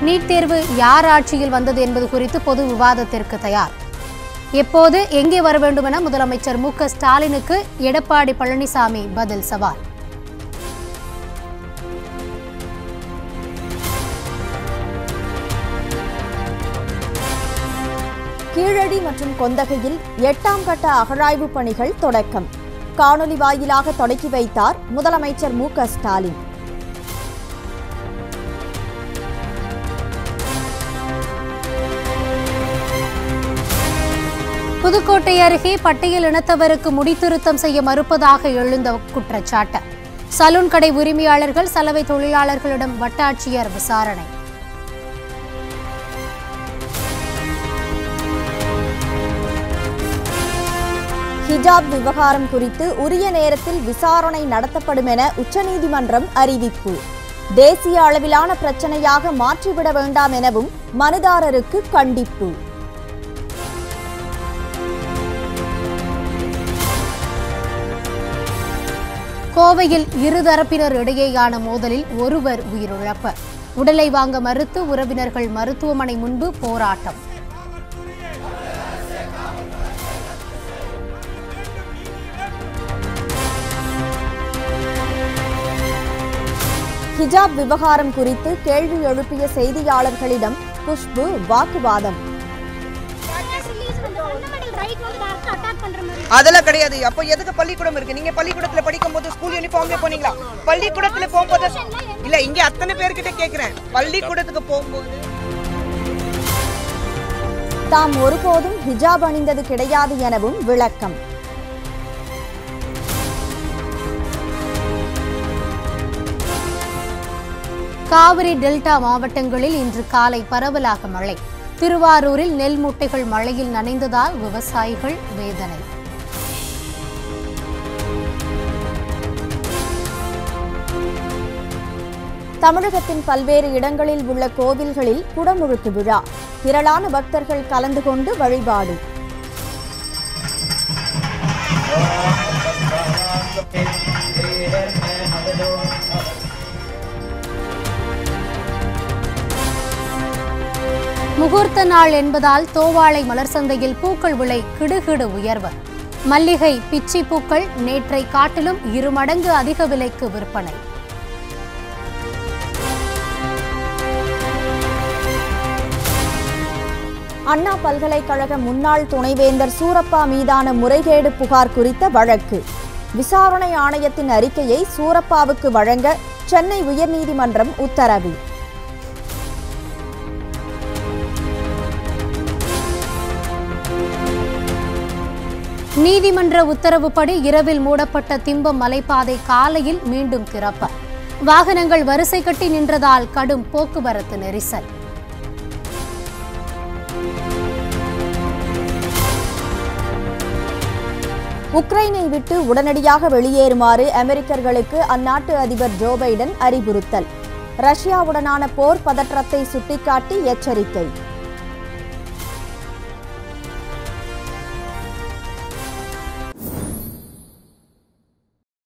NEET தேர்வு யார் ஆட்சியில் வந்தது என்பது குறித்து பொது விவாதத்திற்கு தயார் எப்போது எங்கே வர வேண்டும் என முதலமைச்சர் மு க ஸ்டாலினுக்கு எடப்பாடி பழனிசாமி பதில் சவால் கீழடி மற்றும் கொந்தகையில் எட்டாம் கட்ட அகழாய்வு பணிகள் தொடக்கம் காணொலி வாயிலாக தொடக்கி வைத்தார் முதலமைச்சர் மு க ஸ்டாலின் புதுக்கோட்டை அருகே பட்டியல் இனத்தவருக்கு முடித்திருத்தம் செய்ய மறுப்பதாக எழுந்த குற்றச்சாட்டு சலூன் கடை உரிமையாளர்கள் சலவை தொழிலாளர்களிடம் வட்டாட்சியர் விசாரணை ஹிஜாப் விவகாரம் குறித்து உரிய நேரத்தில் விசாரணை நடத்தப்படும் என உச்சநீதிமன்றம் அறிவிப்பு தேசிய அளவிலான பிரச்சனையாக மாற்றிவிட வேண்டாம் எனவும் மனுதாரருக்கு கண்டிப்பு கோவையில் இருதரப்பினர் இடையேயான மோதலில் ஒருவர் உயிரிழப்பு உடலை வாங்க மறுத்து உறவினர்கள் மருத்துவமனை முன்பு போராட்டம் ஹிஜாப் விவகாரம் குறித்து கேள்வி எழுப்பிய செய்தியாளர்களிடம் குஷ்பு வாக்குவாதம் அதெல்லாம் கிடையாது அப்போ எதுக்கு பள்ளிக்கூடம் இருக்கு நீங்க பள்ளிக்கூடத்துல படிக்கும் போது ஸ்கூல் யூனிஃபார்ம்ல போனீங்களா பள்ளிக்கூடத்துல போகும்போது இல்ல இங்க அத்தனை பேர்கிட்ட கேக்குறேன் பள்ளிக்கூடத்துக்கு போகும்போது தாம் ஒருபோதும் ஹிஜாப் அணிந்தது கிடையாது எனவும் விளக்கம் காவிரி டெல்டா மாவட்டங்களில் இன்று காலை பரவலாக மழை திருவாரூரில் நெல் மூட்டைகள் மழையில் நனைந்ததால் விவசாயிகள் வேதனை தமிழகத்தின் பல்வேறு இடங்களில் உள்ள கோவில்களில் குடமுழுக்கு விழா திரளான பக்தர்கள் கலந்து கொண்டு வழிபாடு முகூர்த்த நாள் என்பதால் தோவாளை மலர் சந்தையில் பூக்கள் விலை கிடுகிடு உயர்வு மல்லிகை பிச்சி பூக்கள் நேற்றை காட்டிலும் இருமடங்கு அதிக விலைக்கு விற்பனை அண்ணா பல்கலைக்கழக முன்னாள் துணைவேந்தர் சூரப்பா மீதான முறைகேடு புகார் குறித்த வழக்கு விசாரணை ஆணையத்தின் அறிக்கையை சூரப்பாவுக்கு வழங்க சென்னை உயர்நீதிமன்றம் உத்தரவு நீதிமன்ற உத்தரவுப்படி இரவில் மூடப்பட்ட திம்பம் மலைப்பாதை காலையில் மீண்டும் திறப்பு வாகனங்கள் வரிசை கட்டி நின்றதால் கடும் போக்குவரத்து நெரிசல் உக்ரைனை விட்டு உடனடியாக வெளியேறுமாறு அமெரிக்கர்களுக்கு அந்நாட்டு அதிபர் ஜோ பைடன் அறிவுறுத்தல் ரஷ்யாவுடனான போர் பதற்றத்தை சுட்டிக்காட்டி எச்சரிக்கை